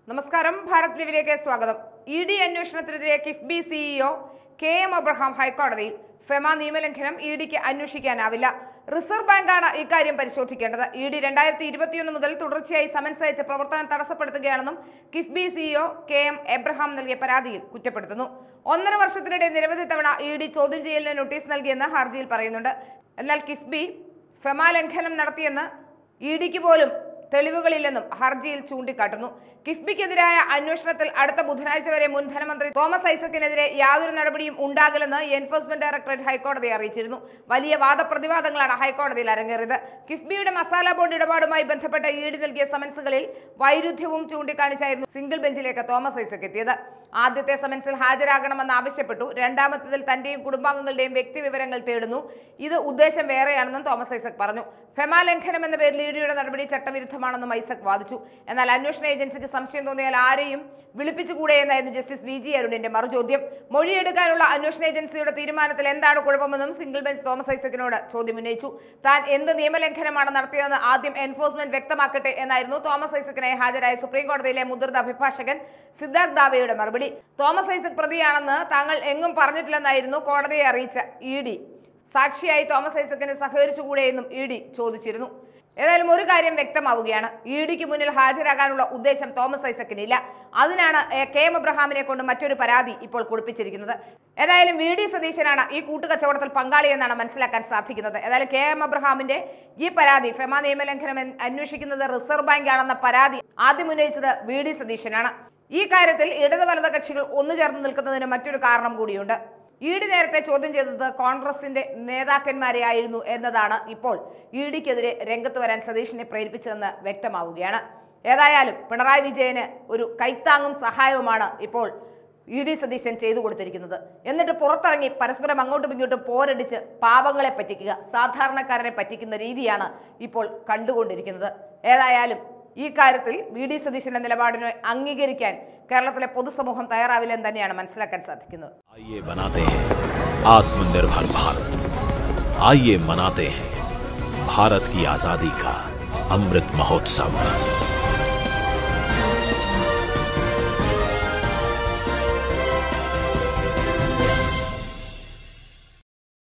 നമസ്കാരം ഭാരത് ലീവിലേക്ക് സ്വാഗതം ഇ ഡി അന്വേഷണത്തിനെതിരെ KIIFB CEO K M Abraham ഹൈക്കോടതിയിൽ ഫെമ നിയമലംഘനം ഇ ഡിക്ക് അന്വേഷിക്കാനാവില്ല റിസർവ് ബാങ്കാണ് ഇക്കാര്യം പരിശോധിക്കേണ്ടത് ഇ ഡി രണ്ടായിരത്തി ഇരുപത്തിയൊന്ന് മുതൽ തുടർച്ചയായി സമൻസ് അയച്ച് പ്രവർത്തനം തടസ്സപ്പെടുത്തുകയാണെന്നും KIIFB CEO K M Abraham നൽകിയ പരാതിയിൽ കുറ്റപ്പെടുത്തുന്നു ഒന്നര വർഷത്തിനിടെ നിരവധി തവണ ഇ ഡി ചോദ്യം ചെയ്യലിന് നോട്ടീസ് നൽകിയെന്ന് ഹർജിയിൽ പറയുന്നുണ്ട് എന്നാൽ കിഫ്ബി ഫെമ ലംഘനം നടത്തിയെന്ന് ഇ ഡിക്ക് പോലും തെളിവുകളില്ലെന്നും ഹർജിയിൽ ചൂണ്ടിക്കാട്ടുന്നു കിഫ്ബിക്കെതിരായ അന്വേഷണത്തിൽ അടുത്ത ബുധനാഴ്ച വരെ മുൻ ധനമന്ത്രി തോമസ് ഐസക്കിനെതിരെ യാതൊരു നടപടിയും ഉണ്ടാകില്ലെന്ന് എൻഫോഴ്സ്മെന്റ് ഡയറക്ടറേറ്റ് ഹൈക്കോടതിയെ അറിയിച്ചിരുന്നു വലിയ വാദപ്രതിവാദങ്ങളാണ് ഹൈക്കോടതിയിൽ അരങ്ങേറിയത് കിഫ്ബിയുടെ മസാല ബോണ്ട് ഇടപാടുമായി ബന്ധപ്പെട്ട ഇ ഡി നൽകിയ സമൻസുകളിൽ വൈരുദ്ധ്യവും ചൂണ്ടിക്കാണിച്ചായിരുന്നു സിംഗിൾ ബെഞ്ചിലേക്ക് തോമസ് ഐസക് എത്തിയത് ആദ്യത്തെ സമൻസിൽ ഹാജരാകണമെന്ന് ആവശ്യപ്പെട്ടു രണ്ടാമത്തതിൽ തന്റെയും കുടുംബാംഗങ്ങളുടെയും വ്യക്തിവിവരങ്ങൾ തേടുന്നു ഇത് ഉദ്ദേശം വേറെയാണെന്നും തോമസ് ഐസക് പറഞ്ഞു ഫെമ ലംഘനം എന്ന പേരിൽ ഇ ഡിയുടെ നടപടി ചട്ടവിരുദ്ധമാണെന്നും ഐസക് വാദിച്ചു എന്നാൽ അന്വേഷണ ഏജൻസിക്ക് സംശയം തോന്നിയാൽ ആരെയും വിളിപ്പിച്ചുകൂടെ എന്നായിരുന്നു ജസ്റ്റിസ് വി ജി അരുണിന്റെ മറുചോദ്യം മൊഴിയെടുക്കാനുള്ള അന്വേഷണ ഏജൻസിയുടെ തീരുമാനത്തിൽ എന്താണ് കുഴപ്പമെന്നും സിംഗിൾ ബെഞ്ച് തോമസ് ഐസക്കിനോട് ചോദ്യം ഉന്നയിച്ചു താൻ എന്ത് നിയമലംഘനമാണ് നടത്തിയതെന്ന് ആദ്യം എൻഫോഴ്സ്മെന്റ് വ്യക്തമാക്കട്ടെ എന്നായിരുന്നു തോമസ് ഐസക്കിനായി ഹാജരായ സുപ്രീം കോടതിയിലെ മുതിർന്ന അഭിഭാഷകൻ സിദ്ധാർത്ഥ് ദാവയുടെ മറുപടി തോമസ് ഐസക് പ്രതിയാണെന്ന് താങ്കൾ എങ്ങും പറഞ്ഞിട്ടില്ലെന്നായിരുന്നു കോടതിയെ അറിയിച്ച ഇ ഡി സാക്ഷിയായി തോമസ് ഐസക്കിന് സഹകരിച്ചുകൂടെയെന്നും ഇ ഡി ചോദിച്ചിരുന്നു ഏതായാലും ഒരു കാര്യം വ്യക്തമാവുകയാണ് ഇ ഡിക്ക് മുന്നിൽ ഹാജരാകാനുള്ള ഉദ്ദേശം തോമസ് ഐസക്കിനില്ല അതിനാണ് എ, കെ എം എബ്രഹാമിനെ കൊണ്ട് മറ്റൊരു പരാതി ഇപ്പോൾ കൊടുപ്പിച്ചിരിക്കുന്നത് ഏതായാലും വി ഡി സതീശനാണ് ഈ കൂട്ടുകച്ചവടത്തിൽ പങ്കാളിയെന്നാണ് മനസ്സിലാക്കാൻ സാധിക്കുന്നത് ഏതായാലും കെ എം എബ്രഹാമിന്റെ ഈ പരാതി ഫെമ നിയമലംഘനം എന്ന് അന്വേഷിക്കുന്നത് റിസർവ് ബാങ്ക് ആണെന്ന പരാതി ആദ്യം ഉന്നയിച്ചത് വി ഡി സതീശനാണ് ഈ കാര്യത്തിൽ ഇടത് വലത് കക്ഷികൾ ഒന്നു ചേർന്ന് നിൽക്കുന്നതിന് മറ്റൊരു കാരണം കൂടിയുണ്ട് ഇ ഡി നേരത്തെ ചോദ്യം ചെയ്തത് കോൺഗ്രസിന്റെ നേതാക്കന്മാരെ ആയിരുന്നു എന്നതാണ് ഇപ്പോൾ ഇ ഡിക്കെതിരെ രംഗത്ത് വരാൻ സതീഷിനെ പ്രേരിപ്പിച്ചതെന്ന് വ്യക്തമാവുകയാണ് ഏതായാലും പിണറായി വിജയന് ഒരു കൈത്താങ്ങും സഹായവുമാണ് ഇപ്പോൾ ഇ ഡി സതീശൻ ചെയ്തു കൊടുത്തിരിക്കുന്നത് എന്നിട്ട് പുറത്തിറങ്ങി പരസ്പരം അങ്ങോട്ടും ഇങ്ങോട്ടും പോരടിച്ച് പാവങ്ങളെ പറ്റിക്കുക സാധാരണക്കാരനെ പറ്റിക്കുന്ന രീതിയാണ് ഇപ്പോൾ കണ്ടുകൊണ്ടിരിക്കുന്നത് ഏതായാലും ഈ കാര്യത്തിൽ വി ഡി സതീശന്റെ നിലപാടിനെ അംഗീകരിക്കാൻ കേരളത്തിലെ പൊതുസമൂഹം തയ്യാറാവില്ലെന്ന് തന്നെയാണ് മനസ്സിലാക്കാൻ സാധിക്കുന്നത് आइए बनाते हैं आत्मनिर्भर भारत आइए मनाते हैं भारत की आजादी का अमृत महोत्सव